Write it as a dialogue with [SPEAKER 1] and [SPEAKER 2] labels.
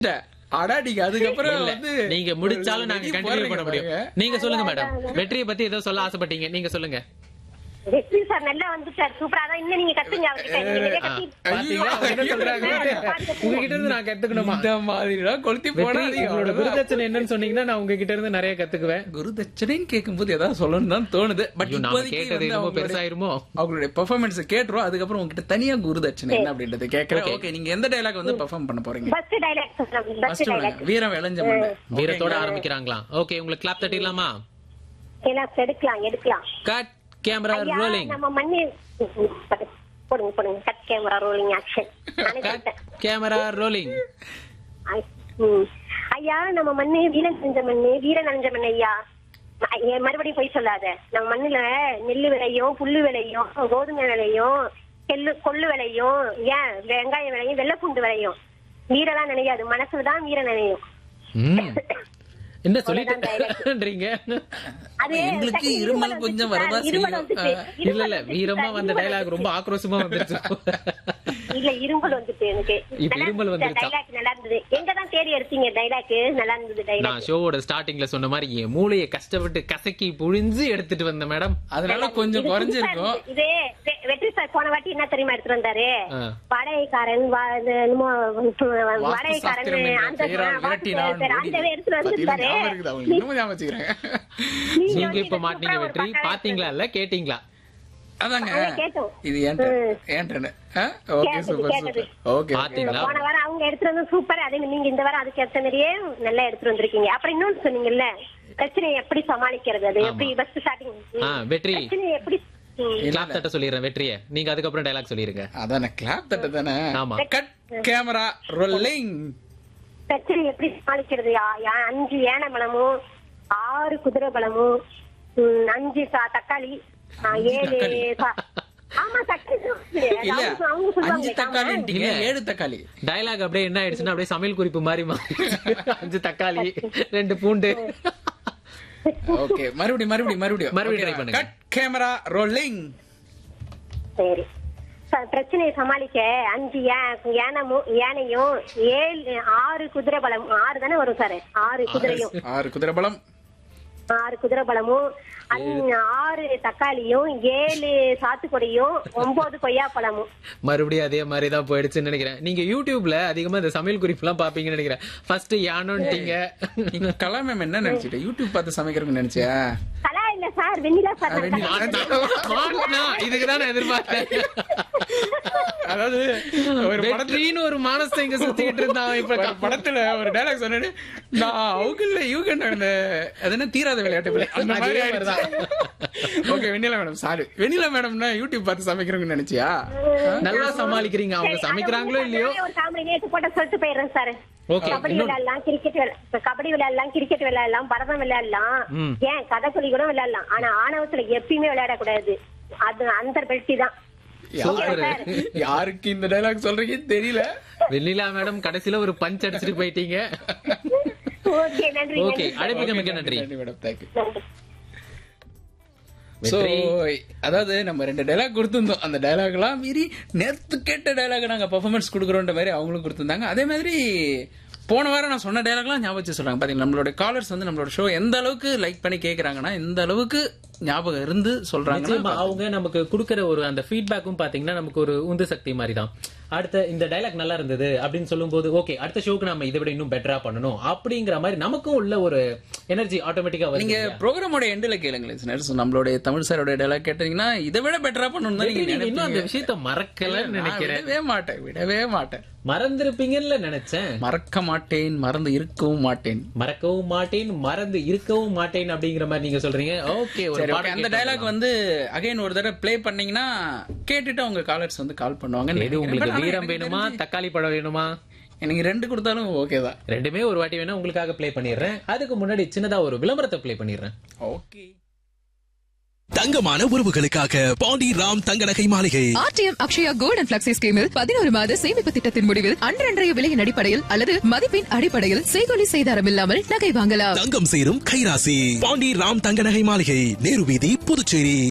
[SPEAKER 1] அடா நீங்க அதுக்கப்புறம்
[SPEAKER 2] இல்ல,
[SPEAKER 1] வந்து
[SPEAKER 2] நீங்க முடிச்சாலும் நாங்க
[SPEAKER 1] வெளிய
[SPEAKER 2] கண்டினியூ பண்ண
[SPEAKER 1] போறீங்க
[SPEAKER 2] முடியும்
[SPEAKER 1] பாருங்க.
[SPEAKER 2] நீங்க சொல்லுங்க மேடம் வெற்றியை பத்தி ஏதோ சொல்ல ஆசைப்பட்டீங்க நீங்க சொல்லுங்க
[SPEAKER 3] வெற்றி சார் நல்லா வந்துட்டார் சூப்பரா தான் இன்னும் நீங்க கத்துங்க அவர்கிட்ட நீங்க நிறைய
[SPEAKER 2] ஆ,
[SPEAKER 3] கத்தி
[SPEAKER 2] பாத்தீங்களா அவங்க என்ன சொல்றாங்க உங்ககிட்ட இருந்து நான் கத்துக்கணுமா
[SPEAKER 1] இந்த மாதிரிலாம் கொளுத்தி
[SPEAKER 2] வெற்றி,
[SPEAKER 1] போடாதீங்க
[SPEAKER 2] உங்களோட
[SPEAKER 1] அவ்வளவுதான்.
[SPEAKER 2] குருதட்சணை என்னன்னு சொன்னீங்கன்னா நான் உங்ககிட்ட இருந்து நிறைய கத்துக்குவேன்
[SPEAKER 1] குரு தட்சணைன்னு கேட்கும்போது ஏதாவது சொல்லணும் தான் தோணுது பட்
[SPEAKER 2] ஐயோ, நாம
[SPEAKER 1] இப்போதைக்கு
[SPEAKER 2] கேட்டது
[SPEAKER 1] வந்து
[SPEAKER 2] என்னமோ
[SPEAKER 1] அவங்களுடைய-
[SPEAKER 2] பெருசாயிருமோ
[SPEAKER 1] அவங்களுடைய பெர்ஃபார்மன்ஸ் கேட்டுரும் அதுக்கப்புறம் உங்ககிட்ட தனியா குரு தட்சணை என்ன அப்படின்றத கேட்கறேன்
[SPEAKER 2] Okay.
[SPEAKER 1] ஓகே நீங்க எந்த டைலாக் வந்து பெர்ஃபார்ம் பண்ண போறீங்க
[SPEAKER 3] பஸ் டைலாக் சொல்றேன் பஸ்
[SPEAKER 1] ஃபர்ஸ்ட்
[SPEAKER 3] டைலாக்
[SPEAKER 1] வீரம் விளைஞ்ச மண்ணு
[SPEAKER 2] வீரத்தோட ஆரம்பிக்கிறாங்களாம் ஓகே உங்களுக்கு கிளாப் தட்டிடலாமா
[SPEAKER 3] எல்லாம் எடுக்கலாம் எடுக்கலாம்
[SPEAKER 2] கட் கேமரா
[SPEAKER 3] ஐயா,
[SPEAKER 2] ரோலிங்
[SPEAKER 3] நம்ம மண்ணு போடுங்க போடுங்க cut camera rolling action
[SPEAKER 2] cut camera rolling
[SPEAKER 3] ஐயா நம்ம மண்ணு வீரன் நனைஞ்ச மண்ணு வீரன் நனைஞ்ச மண்ணு ஐயா ஐயா, மறுபடியும் போய் சொல்லாத நம்ம மண்ணுல நெல்லு விளையும் புல்லு விளையும் கோதுமை விளையும் எள்ளு கொள்ளு விளையும் ஏன் வெங்காயம் விளையும் வெள்ளைப்பூண்டு விளையும் வீரெல்லாம் நினையாது மனசுதான் வீர நினையும்
[SPEAKER 2] என்ன சொல்லிட்டுன்றீங்க
[SPEAKER 3] அது
[SPEAKER 1] எங்களுக்கு
[SPEAKER 3] டக்குனு
[SPEAKER 1] இருமல்
[SPEAKER 3] இருமல்
[SPEAKER 1] கொஞ்சம்
[SPEAKER 3] வந்துச்சு
[SPEAKER 1] வரதா
[SPEAKER 3] சார், இருமல்
[SPEAKER 1] செய்யும்.
[SPEAKER 3] வந்துச்சு.
[SPEAKER 1] ஆ.
[SPEAKER 2] இல்ல
[SPEAKER 3] இருமல்
[SPEAKER 2] இல்ல
[SPEAKER 3] வந்துச்சு
[SPEAKER 2] வீரமா
[SPEAKER 3] சார்,
[SPEAKER 2] வந்த
[SPEAKER 3] இருமல்
[SPEAKER 2] டைலாக் ரொம்ப ஆக்ரோஷமா வந்துருச்சு
[SPEAKER 3] இல்ல இருமல் வந்துட்டு எனக்கு
[SPEAKER 2] இப்ப இருமல் வந்துருச்சா?
[SPEAKER 3] டைலாக் நல்லா இருந்தது எங்க தான் தேடி எடுத்தீங்க டைலாக் நல்லா இருந்தது டைலாக்
[SPEAKER 2] நான் ஷோவோட ஸ்டார்டிங்ல சொன்ன மாதிரி என் மூளையை கஷ்டப்பட்டு கசக்கி புழிஞ்சு எடுத்துட்டு வந்தேன் மேடம்
[SPEAKER 1] அதனால கொஞ்சம்
[SPEAKER 3] இது
[SPEAKER 1] குறைஞ்சிருக்கும்
[SPEAKER 3] புதுசா இருந்தது. இது வெ- வெற்றி சார் போன வாட்டி என்ன தெரியுமா எடுத்துட்டு வந்தாரு
[SPEAKER 2] ஆ.
[SPEAKER 3] வடைக்காரன் வ- இது என்னமோ வடைக்காரன்
[SPEAKER 1] சாஸ்திரம் என்ற
[SPEAKER 3] அந்த
[SPEAKER 1] பெயரால்
[SPEAKER 3] வாக்கு
[SPEAKER 1] விரட்டினான்
[SPEAKER 3] சார், அந்த
[SPEAKER 1] ஓடினான்.
[SPEAKER 3] எடுத்துட்டு
[SPEAKER 1] பாத்தீங்களா,
[SPEAKER 3] வந்திருந்தாரு
[SPEAKER 1] ஞாபகம் இருக்குது, அவங்க இன்னமும் ஞாபகம் வச்சுக்கிறாங்க.
[SPEAKER 3] நீங்க
[SPEAKER 2] நீங்க
[SPEAKER 3] வந்து
[SPEAKER 2] இப்ப
[SPEAKER 3] இதை
[SPEAKER 2] மாட்டீங்க
[SPEAKER 3] சூப்பரா ஒரு
[SPEAKER 2] வெற்றி
[SPEAKER 3] பக்கம்
[SPEAKER 2] பாத்தீங்களா இல்ல கேட்டீங்களா
[SPEAKER 1] அதாங்க
[SPEAKER 3] அதை கேட்டோம்.
[SPEAKER 1] இது ஏன் ஏன் ஓகே
[SPEAKER 3] கேட்டது,
[SPEAKER 1] சூப்பர்
[SPEAKER 3] கேட்டது.
[SPEAKER 1] சூப்பர் ஓகே
[SPEAKER 2] பாத்தீங்களா?
[SPEAKER 3] போன வாரம் அவங்க எடுத்துட்டு வந்து சூப்பர் அதே மாதிரி நீங்க இந்த வாரம் அதுக்கு ஏத்த மாதிரியே நல்லா எடுத்துட்டு வந்திருக்கீங்க அப்புறம் இன்னொன்னு சொன்னீங்கல்ல பிரச்சனையை எப்படி சமாளிக்கிறது அது எப்படி
[SPEAKER 2] ஆமா.
[SPEAKER 3] பஸ் ஸ்டார்டிங்
[SPEAKER 2] ஆ, வெற்றி.
[SPEAKER 3] பிரச்சனையை எப்படி ம்.
[SPEAKER 2] கிளாப் தட்ட சொல்லிடுறேன் வெற்றியை நீங்க அதுக்கப்புறம் டைலாக் சொல்லிருங்க
[SPEAKER 1] அதானே கிளாப் தட்ட தானே
[SPEAKER 2] ஆமா
[SPEAKER 1] கட் கேமரா ரோலிங்
[SPEAKER 3] பிரச்சனை எப்படி சமாளிக்கிறது யா- யா- அஞ்சு யானை பலமும் ஆறு குதிரை பலமும் ம், அஞ்சு சா- தக்காளி ஆ, ஏழு
[SPEAKER 1] தக்காளி.
[SPEAKER 3] சா- ஆமா தக்காளி சொல்லுது.
[SPEAKER 1] இல்ல
[SPEAKER 3] அவங்க- அவங்க சொல்லுவாங்க.
[SPEAKER 1] அஞ்சு தக்காளின்றீங்க
[SPEAKER 2] இல்ல.
[SPEAKER 1] ஏழு தக்காளி
[SPEAKER 2] டைலாக் அப்படியே என்ன ஆயிடுச்சுன்னா அப்படியே சமையல் குறிப்பு மாதிரி மாறி அஞ்சு தக்காளி ரெண்டு பூண்டு
[SPEAKER 1] ஓகே மறுபடியும் மறுபடியும் மறுபடியும்
[SPEAKER 2] மறுபடியும் try பண்ணுங்க.
[SPEAKER 1] கட் கேமரா ரோலிங்
[SPEAKER 3] சரி ச- பிரச்சனையை சமாளிக்க அஞ்சு யா- யானமும் யானையும் ஏழு ஆறு குதிரை பலம் ஆறு தானே வரும் சார் ஆறு குதிரையும்
[SPEAKER 1] ஆறு குதிரை பலம்
[SPEAKER 3] ஆறு குதிரை பலமும் அஞ்சு- ஆறு தக்காளியும் ஏழு சாத்துக்குடியும் ஒன்பது கொய்யா பழமும்
[SPEAKER 2] மறுபடியும் அதே மாதிரி தான் போயிடுச்சுன்னு நினைக்கிறேன் நீங்க யூடியூப்ல அதிகமா இந்த சமையல் குறிப்பு எல்லாம் பாப்பீங்கன்னு நினைக்கிறேன் ஃபர்ஸ்ட் யானோன்ட்டீங்க
[SPEAKER 1] நீங்க கலா மேம் என்ன நினைச்சிட்ட யூடியூப் பார்த்து சமைக்கிறதுன்னு நினைச்சியா
[SPEAKER 3] கலா இல்ல சார் வெண்ணிலா சார்
[SPEAKER 1] ஆ, வெண்ணிலா.
[SPEAKER 2] மாட்டினா, இதுக்கு தான் நான் எதிர்பார்த்தேன்
[SPEAKER 1] அதாவது ஒரு படத்துல
[SPEAKER 2] வெற்றின்னு ஒரு மானசத்தை இங்க சுத்திக்கிட்டு இருந்தான் இப்ப
[SPEAKER 1] ஒரு படத்துல ஒரு டைலாக் சொன்னேன்னு நான் அவுக்குள்ள யூகன் அது என்ன தீராத விளையாட்டு பிள்ளை அந்த மாதிரி
[SPEAKER 2] அதே மாதிரிதான்.
[SPEAKER 1] Okay Vennila madam sorry Vennila மேடம்னா யூடியூப் பார்த்து சமைக்கிறவங்க நினைச்சியா
[SPEAKER 2] நல்லா சமாளிக்கிறீங்க அவங்க
[SPEAKER 3] சரி,
[SPEAKER 2] சமைக்கிறாங்களோ
[SPEAKER 3] அதை
[SPEAKER 2] இல்லையோ
[SPEAKER 3] ஒரு காமெடி நேத்து போட்ட சொல்லிட்டு போயிடுறேன் சார்
[SPEAKER 2] Okay,
[SPEAKER 3] கபடி
[SPEAKER 2] இன்னொரு-
[SPEAKER 3] விளையாடலாம் கிரிக்கெட் விளையாடலாம் கபடி விளையாடலாம் கிரிக்கெட் விளையாடலாம் பரதம் விளையாடலாம்
[SPEAKER 2] ம்.
[SPEAKER 3] ஏன் கதைக்குழி கூட விளையாடலாம் ஆனா ஆணவத்துல எப்பயுமே விளையாடக்கூடாது அது அந்த பெல்ட்டி தான்
[SPEAKER 2] சூப்பர்
[SPEAKER 1] யாருக்கு இந்த டைலாக் சொல்றீங்கன்னு தெரியல
[SPEAKER 2] வெண்ணிலா மேடம் கடைசியில ஒரு பஞ்ச் அடிச்சிட்டு போயிட்டீங்க
[SPEAKER 3] ஓகே நன்றி
[SPEAKER 2] ஓகே
[SPEAKER 3] நன்றி.
[SPEAKER 2] அழைப்புக்கு மிக்க நன்றி
[SPEAKER 1] மேடம் தேங்க்யூ
[SPEAKER 3] நன்றி
[SPEAKER 1] சோ
[SPEAKER 2] வெற்றி
[SPEAKER 1] அதாவது நம்ம ரெண்டு டைலாக் கொடுத்திருந்தோம் அந்த டைலாக் எல்லாம் மீறி நேத்து கேட்ட டைலாக் நாங்க பெர்ஃபார்மன்ஸ் கொடுக்குறோன்ற மாதிரி அவங்களும் கொடுத்திருந்தாங்க அதே மாதிரி போன வாரம் நான் சொன்ன டைலாக்லாம் ஞாபகம் வச்சு சொல்றாங்க பாத்தீங்களா நம்மளோட காலர்ஸ் வந்து நம்மளோட ஷோ எந்த அளவுக்கு லைக் பண்ணி கேக்குறாங்கன்னா எந்த அளவுக்கு ஞாபகம் இருந்து
[SPEAKER 2] நிச்சயமா
[SPEAKER 1] சொல்றாங்கன்னா
[SPEAKER 2] அவங்க நமக்கு கொடுக்கற ஒரு அந்த ஃபீட்பேக்கும் பாத்தீங்கன்னா நமக்கு ஒரு உந்து சக்தி மாதிரி தான் அடுத்த இந்த டைலாக் நல்லா இருந்தது அப்படின்னு சொல்லும்போது ஓகே அடுத்த ஷோக்கு நம்ம இதை விட இன்னும் பெட்டரா பண்ணணும் அப்படிங்கிற மாதிரி நமக்கும் உள்ள ஒரு எனர்ஜி ஆட்டோமேட்டிக்கா
[SPEAKER 1] நீங்க
[SPEAKER 2] வருங்க
[SPEAKER 1] ப்ரோக்ராமோட எண்ட்ல கேளுங்களேன் listeners. நம்மளுடைய தமிழ் சாரோட டைலாக் கேட்டீங்கன்னா இதை விட பெட்டரா பண்ணணும் தான் நீங்க
[SPEAKER 2] நீங்க இன்னும் அந்த
[SPEAKER 1] நினைப்பீங்க.
[SPEAKER 2] விஷயத்த மறக்கலன்னு
[SPEAKER 1] நான்
[SPEAKER 2] நினைக்கிறேன்
[SPEAKER 1] விடவே மாட்டேன் விடவே மாட்டேன்
[SPEAKER 2] மறந்திருப்பீங்கன்னு நினைச்சேன்
[SPEAKER 1] மறக்க மாட்டேன் மறந்து இருக்கவும் மாட்டேன்
[SPEAKER 2] மறக்கவும் மாட்டேன் மறந்து இருக்கவும் மாட்டேன் அப்படிங்கிற மாதிரி நீங்க சொல்றீங்க ஓகே ஒரு
[SPEAKER 1] சரி okay.
[SPEAKER 2] பாடம்
[SPEAKER 1] அந்த
[SPEAKER 2] கேட்டு
[SPEAKER 1] டைலாக் வந்து அகைன் ஒரு தடவை ப்ளே பண்ணீங்கன்னா கேட்டுட்டு அவங்க காலர்ஸ் வந்து கால் பண்ணுவாங்க
[SPEAKER 2] எது உங்களுக்கு வீரம் வேணுமா தக்காளி பழம் வேணுமா
[SPEAKER 1] எனக்கு ரெண்டு கொடுத்தாலும் ஓகே தான்
[SPEAKER 2] ரெண்டுமே ஒரு வாட்டி வேணா உங்களுக்காக ப்ளே பண்ணிடுறேன் அதுக்கு முன்னாடி சின்னதா ஒரு விளம்பரத்தை ப்ளே பண்ணிடுறேன்
[SPEAKER 1] ஓகே
[SPEAKER 4] தங்கமான உறவுகளுக்காக பாண்டி ராம் தங்க நகை மாளிகை
[SPEAKER 5] RTM Akshaya gold and flexi ஸ்கீமில் பதினோரு மாத சேமிப்பு திட்டத்தின் முடிவில் அன்றன்றைய விலையின் அடிப்படையில் அல்லது மதிப்பின் அடிப்படையில் செய்கொலி செய்தாரம் இல்லாமல் நகை வாங்கலாம்
[SPEAKER 4] தங்கம் சேரும் கைராசி பாண்டி ராம் தங்க நகை மாளிகை நேரு வீதி புதுச்சேரி